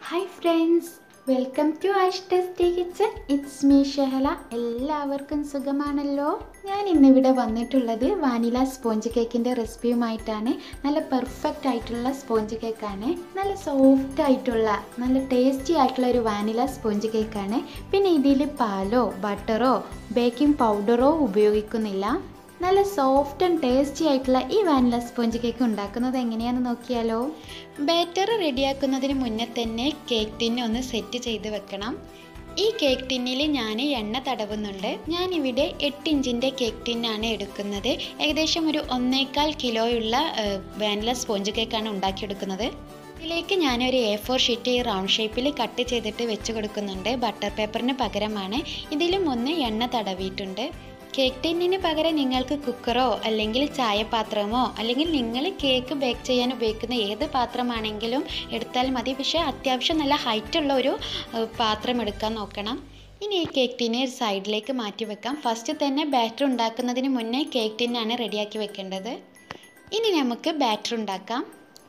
hi friends welcome to Ash tasty kitchen it's me Shehla എല്ലാവർക്കും സുഖമാണല്ലോ ഞാൻ ഇന്നിവിടെ വന്നിട്ടുള്ളത് വാനില സ്പോഞ്ച് കേക്കിൻ്റെ റെസിപ്പിയുമായിട്ടാണ് നല്ല പെർഫെക്റ്റ് ആയിട്ടുള്ള സ്പോഞ്ച് കേക്കാണ് നല്ല സോഫ്റ്റ് ആയിട്ടുള്ള നല്ല ടേസ്റ്റി ആയിട്ടുള്ള ഒരു വാനില സ്പോഞ്ച് കേക്കാണ് പിന്നെ ഇതിൽ പാലോ ബട്ടറോ ബേക്കിംഗ് പൗഡറോ ഉപയോഗിക്കുന്നില്ല നല്ല സോഫ്റ്റ് ആൻഡ് ടേസ്റ്റി ആയിട്ടുള്ള ഈ വാനില സ്പോഞ്ച് കേക്ക് ഉണ്ടാക്കുന്നത് എങ്ങനെയാണെന്ന് നോക്കിയാലോ ബാറ്റർ റെഡിയാക്കുന്നതിന് മുന്നേ തന്നെ കേക്ക് ടിന്ന് ഒന്ന് സെറ്റ് ചെയ്ത് വെക്കണം ഈ കേക്ക് ടിന്നിൽ ഞാൻ എണ്ണ തടവുന്നുണ്ട് ഞാനിവിടെ എട്ട് ഇഞ്ചിൻ്റെ കേക്ക് ടിന്നാണ് എടുക്കുന്നത് ഏകദേശം ഒരു ഒന്നേകാൽ കിലോയുള്ള വാനില സ്പോഞ്ച് കേക്കാണ് ഉണ്ടാക്കിയെടുക്കുന്നത് ഇതിലേക്ക് ഞാനൊരു എ ഫോർ ഷീറ്റ് ഈ റൗണ്ട് ഷേപ്പിൽ കട്ട് ചെയ്തിട്ട് വെച്ച് കൊടുക്കുന്നുണ്ട് ബട്ടർ പേപ്പറിന് പകരമാണ് ഇതിലും ഒന്ന് എണ്ണ തടവിയിട്ടുണ്ട് കേക്ക് ടിന്നിന് പകരം നിങ്ങൾക്ക് കുക്കറോ അല്ലെങ്കിൽ ചായപാത്രമോ അല്ലെങ്കിൽ നിങ്ങൾ കേക്ക് ബേക്ക് ചെയ്യാൻ ഉപയോഗിക്കുന്ന ഏത് പാത്രമാണെങ്കിലും എടുത്താൽ മതി പക്ഷേ അത്യാവശ്യം നല്ല ഹൈറ്റുള്ള ഒരു ഏഹ്, പാത്രം എടുക്കാൻ നോക്കണം ഇനി ഈ കേക്ക് ടിന്നെ ഒരു സൈഡിലേക്ക് മാറ്റി വെക്കാം ഫസ്റ്റ് തന്നെ ബാറ്റർ ഉണ്ടാക്കുന്നതിന് മുന്നേ കേക്ക് ടിന്നാണ് റെഡിയാക്കി വെക്കേണ്ടത് ഇനി നമുക്ക് ബാറ്റർ ഉണ്ടാക്കാം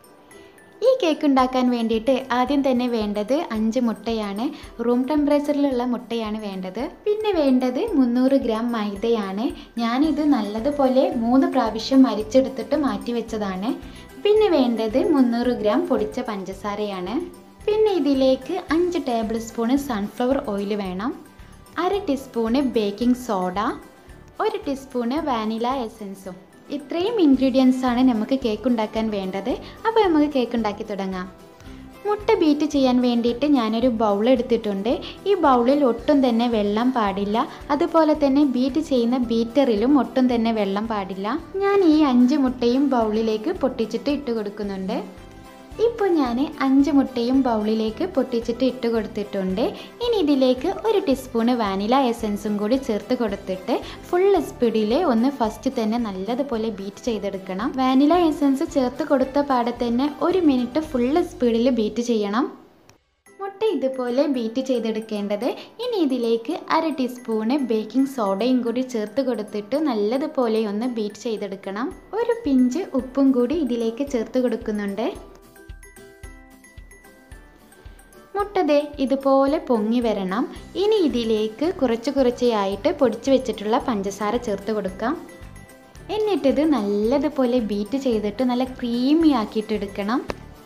ഈ കേക്ക് ഉണ്ടാക്കാൻ വേണ്ടിയിട്ട് ആദ്യം തന്നെ വേണ്ടത് അഞ്ച് മുട്ടയാണ് റൂം ടെമ്പറേച്ചറിലുള്ള മുട്ടയാണ് വേണ്ടത് പിന്നെ വേണ്ടത് മുന്നൂറ് ഗ്രാം മൈദയാണ് ഞാനിത് നല്ലതുപോലെ മൂന്ന് പ്രാവശ്യം അരിച്ചെടുത്തിട്ട് മാറ്റി വെച്ചതാണ് പിന്നെ വേണ്ടത് മുന്നൂറ് ഗ്രാം പൊടിച്ച പഞ്ചസാരയാണ് പിന്നെ ഇതിലേക്ക് അഞ്ച് ടേബിൾ സ്പൂണ് സൺഫ്ലവർ ഓയിൽ വേണം അര ടീസ്പൂണ് ബേക്കിംഗ് സോഡ ഒരു ടീസ്പൂണ് വാനില എസൻസും ഇത്രയും ഇൻഗ്രീഡിയൻസ് ആണ് നമുക്ക് കേക്ക് ഉണ്ടാക്കാൻ വേണ്ടത് അപ്പോൾ നമുക്ക് കേക്ക് ഉണ്ടാക്കി തുടങ്ങാം മുട്ട ബീറ്റ് ചെയ്യാൻ വേണ്ടിയിട്ട് ഞാനൊരു ബൗൾ എടുത്തിട്ടുണ്ട് ഈ ബൗളിൽ ഒട്ടും തന്നെ വെള്ളം പാടില്ല അതുപോലെ തന്നെ ബീറ്റ് ചെയ്യുന്ന ബീറ്ററിലും ഒട്ടും തന്നെ വെള്ളം പാടില്ല ഞാൻ ഈ അഞ്ച് മുട്ടയും ബൗളിലേക്ക് പൊട്ടിച്ചിട്ട് ഇട്ട് കൊടുക്കുന്നുണ്ട് ഇപ്പോൾ ഞാൻ അഞ്ച് മുട്ടയും ബൗളിലേക്ക് പൊട്ടിച്ചിട്ട് ഇട്ട് കൊടുത്തിട്ടുണ്ട് ഇനി ഇതിലേക്ക് ഒരു ടീസ്പൂണ് വാനില എസൻസും കൂടി ചേർത്ത് കൊടുത്തിട്ട് ഫുൾ സ്പീഡിൽ ഒന്ന് ഫസ്റ്റ് തന്നെ നല്ലതുപോലെ ബീറ്റ് ചെയ്തെടുക്കണം വാനില എസൻസ് ചേർത്ത് കൊടുത്ത പാടെ തന്നെ ഒരു മിനിറ്റ് ഫുൾ സ്പീഡിൽ ബീറ്റ് ചെയ്യണം മുട്ട ഇതുപോലെ ബീറ്റ് ചെയ്തെടുക്കേണ്ടത് ഇനി ഇതിലേക്ക് അര ടീസ്പൂണ് ബേക്കിംഗ് സോഡയും കൂടി ചേർത്ത് കൊടുത്തിട്ട് നല്ലതുപോലെ ഒന്ന് ബീറ്റ് ചെയ്തെടുക്കണം ഒരു പിഞ്ച് ഉപ്പും കൂടി ഇതിലേക്ക് ചേർത്ത് കൊടുക്കുന്നുണ്ട് മുട്ടതേ ഇതുപോലെ പൊങ്ങി വരണം ഇനി ഇതിലേക്ക് കുറച്ച് കുറച്ചായിട്ട് പൊടിച്ചു വെച്ചിട്ടുള്ള പഞ്ചസാര ചേർത്ത് കൊടുക്കാം എന്നിട്ടിത് നല്ലതുപോലെ ബീറ്റ് ചെയ്തിട്ട് നല്ല ക്രീമി ആക്കിയിട്ട് എടുക്കണം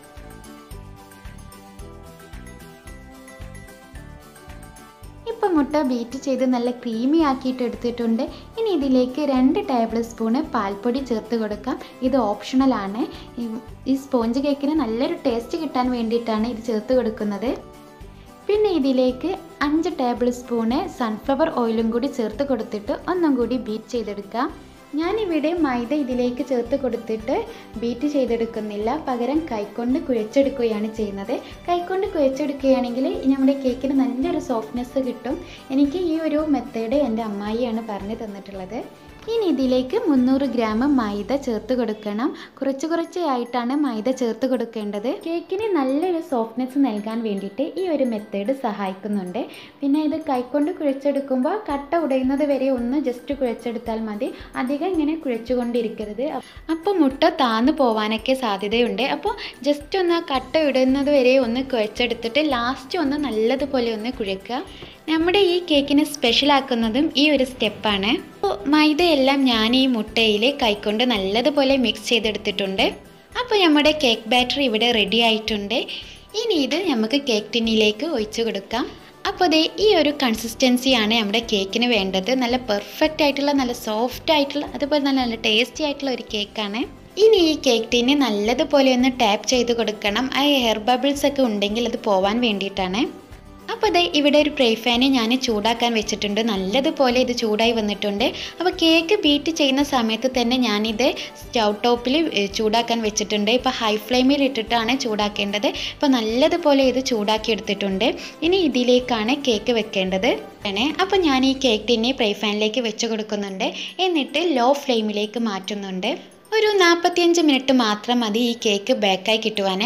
ഇപ്പം മുട്ട ബീറ്റ് ചെയ്ത് നല്ല ക്രീമി ആക്കിയിട്ട് എടുത്തിട്ടുണ്ട് ഇനി ഇതിലേക്ക് രണ്ട് ടേബിൾ സ്പൂണ് പാൽപ്പൊടി ചേർത്ത് കൊടുക്കാം ഇത് ഓപ്ഷണലാണ് ഈ- ഈ സ്പോഞ്ച് കേക്കിന് നല്ലൊരു ടേസ്റ്റ് കിട്ടാൻ വേണ്ടിയിട്ടാണ് ഇത് ചേർത്ത് കൊടുക്കുന്നത് പിന്നെ ഇതിലേക്ക് അഞ്ച് ടേബിൾ സ്പൂണ് സൺഫ്ലവർ ഓയിലും കൂടി ചേർത്ത് കൊടുത്തിട്ട് ഒന്നും കൂടി ബീറ്റ് ചെയ്തെടുക്കാം ഞാനിവിടെ മൈദ ഇതിലേക്ക് ചേർത്ത് കൊടുത്തിട്ട് ബീറ്റ് ചെയ്തെടുക്കുന്നില്ല പകരം കൈകൊണ്ട് കുഴച്ചെടുക്കുകയാണ് ചെയ്യുന്നത് കൈകൊണ്ട് കുഴച്ചെടുക്കുകയാണെങ്കിൽ നമ്മുടെ കേക്കിന് നല്ലൊരു സോഫ്റ്റ്നെസ് കിട്ടും എനിക്ക് ഈ ഒരു മെത്തേഡ് എൻ്റെ അമ്മായിയാണ് പറഞ്ഞു തന്നിട്ടുള്ളത് ഇനി ഇതിലേക്ക് മുന്നൂറ് ഗ്രാം മൈദ ചേർത്ത് കൊടുക്കണം കുറച്ച് കുറച്ചായിട്ടാണ് മൈദ ചേർത്ത് കൊടുക്കേണ്ടത് കേക്കിന് നല്ലൊരു സോഫ്റ്റ്നെസ് നൽകാൻ വേണ്ടിയിട്ട് ഈ ഒരു മെത്തേഡ് സഹായിക്കുന്നുണ്ട് പിന്നെ ഇത് കൈകൊണ്ട് കുഴച്ചെടുക്കുമ്പോൾ കട്ട ഉടയുന്നത് വരെ ഒന്ന് ജസ്റ്റ് കുഴച്ചെടുത്താൽ മതി അധികം ഇങ്ങനെ കുഴച്ചുകൊണ്ടിരിക്കരുത് അപ്പോൾ മുട്ട താന്നു പോവാനൊക്കെ സാധ്യതയുണ്ട് അപ്പോൾ ജസ്റ്റ് ഒന്ന് ആ കട്ട ഇടുന്നത് വരെ ഒന്ന് കുഴച്ചെടുത്തിട്ട് ലാസ്റ്റ് ഒന്ന് നല്ലതുപോലെ ഒന്ന് കുഴക്കുക നമ്മുടെ ഈ കേക്കിനെ സ്പെഷ്യലാക്കുന്നതും ഈ ഒരു സ്റ്റെപ്പാണ് അപ്പോൾ മൈദയെല്ലാം ഞാൻ ഈ മുട്ടയിൽ കൈകൊണ്ട് നല്ലതുപോലെ മിക്സ് ചെയ്തെടുത്തിട്ടുണ്ട് അപ്പോൾ നമ്മുടെ കേക്ക് ബാറ്റർ ഇവിടെ റെഡി ആയിട്ടുണ്ട് ഇനി ഇത് നമുക്ക് കേക്ക് ടിന്നിലേക്ക് ഒഴിച്ചു കൊടുക്കാം അപ്പോൾ ദേ ഈ ഒരു കൺസിസ്റ്റൻസിയാണ് നമ്മുടെ കേക്കിന് വേണ്ടത് നല്ല പെർഫെക്റ്റ് ആയിട്ടുള്ള നല്ല സോഫ്റ്റ് ആയിട്ടുള്ള അതുപോലെ നല്ല നല്ല ടേസ്റ്റി ആയിട്ടുള്ള ഒരു കേക്കാണ് ഇനി ഈ കേക്ക് ടീന് നല്ലതുപോലെ ഒന്ന് ടാപ്പ് ചെയ്ത് കൊടുക്കണം ആ എയർ ബബിൾസ് ഒക്കെ ഉണ്ടെങ്കിൽ അത് പോവാൻ വേണ്ടിയിട്ടാണ് അപ്പോൾ ദേ ഇവിടെ ഒരു പ്രേ ഫാന് ഞാൻ ചൂടാക്കാൻ വെച്ചിട്ടുണ്ട് നല്ലതുപോലെ ഇത് ചൂടായി വന്നിട്ടുണ്ട് അപ്പോൾ കേക്ക് ബീറ്റ് ചെയ്യുന്ന സമയത്ത് തന്നെ ഞാനിത് സ്റ്റൗ ടോപ്പിൽ ഏ, ചൂടാക്കാൻ വെച്ചിട്ടുണ്ട് ഇപ്പോൾ ഹൈ ഫ്ലെയിമിൽ ഇട്ടിട്ടാണ് ചൂടാക്കേണ്ടത് അപ്പോൾ നല്ലതുപോലെ ഇത് ചൂടാക്കി എടുത്തിട്ടുണ്ട് ഇനി ഇതിലേക്കാണ് കേക്ക് വെക്കേണ്ടത് ആണ് അപ്പോൾ ഞാൻ ഈ കേക്ക് ടിന്നെ പ്രേ ഫാനിലേക്ക് വെച്ച് കൊടുക്കുന്നുണ്ട് എന്നിട്ട് ലോ ഫ്ലെയിമിലേക്ക് മാറ്റുന്നുണ്ട് ഒരു നാൽപ്പത്തിയഞ്ച് മിനിറ്റ് മാത്രം മതി ഈ കേക്ക് ബേക്കായി കിട്ടുവാൻ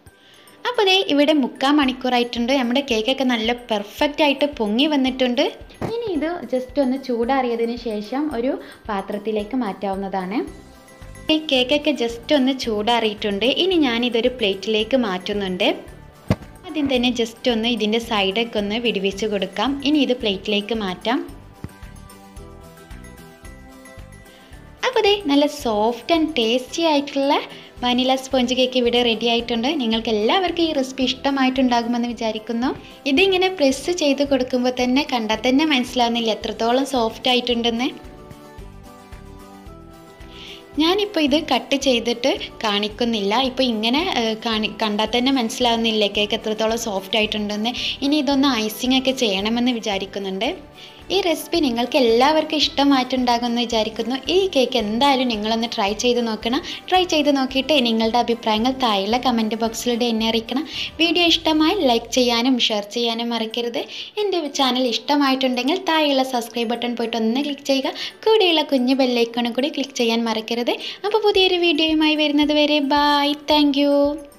അപ്പോൾ ദേ ഇവിടെ മുക്കാൽ മണിക്കൂറായിട്ടുണ്ട് നമ്മുടെ കേക്കൊക്കെ നല്ല പെർഫെക്റ്റ് ആയിട്ട് പൊങ്ങി വന്നിട്ടുണ്ട് ഇനി ഇത് ജസ്റ്റ് ഒന്ന് ചൂടാറിയതിന് ശേഷം ഒരു പാത്രത്തിലേക്ക് മാറ്റാവുന്നതാണ് ഈ കേക്കൊക്കെ ജസ്റ്റ് ഒന്ന് ചൂടാറിയിട്ടുണ്ട് ഇനി ഞാനിതൊരു പ്ലേറ്റിലേക്ക് മാറ്റുന്നുണ്ട് ആദ്യം തന്നെ ജസ്റ്റ് ഒന്ന് ഇതിൻ്റെ സൈഡൊക്കെ ഒന്ന് വിടിവിച്ച് കൊടുക്കാം ഇനി ഇത് പ്ലേറ്റിലേക്ക് മാറ്റാം അപ്പോൾ ദേ നല്ല സോഫ്റ്റ് ആൻഡ് ടേസ്റ്റി ആയിട്ടുള്ള വനില സ്പോഞ്ച് കേക്ക് ഇവിടെ റെഡി ആയിട്ടുണ്ട് നിങ്ങൾക്ക് എല്ലാവർക്കും ഈ റെസിപ്പി ഇഷ്ടമായിട്ടുണ്ടാകുമെന്ന് വിചാരിക്കുന്നു ഇതിങ്ങനെ പ്രസ് ചെയ്ത് കൊടുക്കുമ്പോൾ തന്നെ കണ്ടാൽ തന്നെ മനസ്സിലാവുന്നില്ല എത്രത്തോളം സോഫ്റ്റ് ആയിട്ടുണ്ടെന്ന് ഞാനിപ്പോൾ ഇത് കട്ട് ചെയ്തിട്ട് കാണിക്കുന്നില്ല ഇപ്പോൾ ഇങ്ങനെ ഏഹ്, കാണി കണ്ടാൽ തന്നെ മനസ്സിലാവുന്നില്ലേ കേക്ക് എത്രത്തോളം സോഫ്റ്റ് ആയിട്ടുണ്ടെന്ന് ഇനി ഇതൊന്ന് ഐസിങ് ഒക്കെ ചെയ്യണമെന്ന് വിചാരിക്കുന്നുണ്ട് ഈ റെസിപ്പി നിങ്ങൾക്ക് എല്ലാവർക്കും ഇഷ്ടമായിട്ടുണ്ടാകുമെന്ന് വിചാരിക്കുന്നു ഈ കേക്ക് എന്തായാലും നിങ്ങളൊന്ന് ട്രൈ ചെയ്ത് നോക്കണം ട്രൈ ചെയ്ത് നോക്കിയിട്ട് നിങ്ങളുടെ അഭിപ്രായങ്ങൾ താഴെയുള്ള കമൻറ്റ് ബോക്സിലൂടെ എന്നെ അറിയിക്കണം വീഡിയോ ഇഷ്ടമായി ലൈക്ക് ചെയ്യാനും ഷെയർ ചെയ്യാനും മറക്കരുത് എൻ്റെ ചാനൽ ഇഷ്ടമായിട്ടുണ്ടെങ്കിൽ താഴെയുള്ള സബ്സ്ക്രൈബ് ബട്ടൺ പോയിട്ട് ഒന്ന് ക്ലിക്ക് ചെയ്യുക കൂടെയുള്ള കുഞ്ഞു ബെല്ലൈക്കണും കൂടി ക്ലിക്ക് ചെയ്യാൻ മറക്കരുത് അപ്പോൾ പുതിയൊരു വീഡിയോയുമായി വരുന്നത് വരെ ബായ് താങ്ക്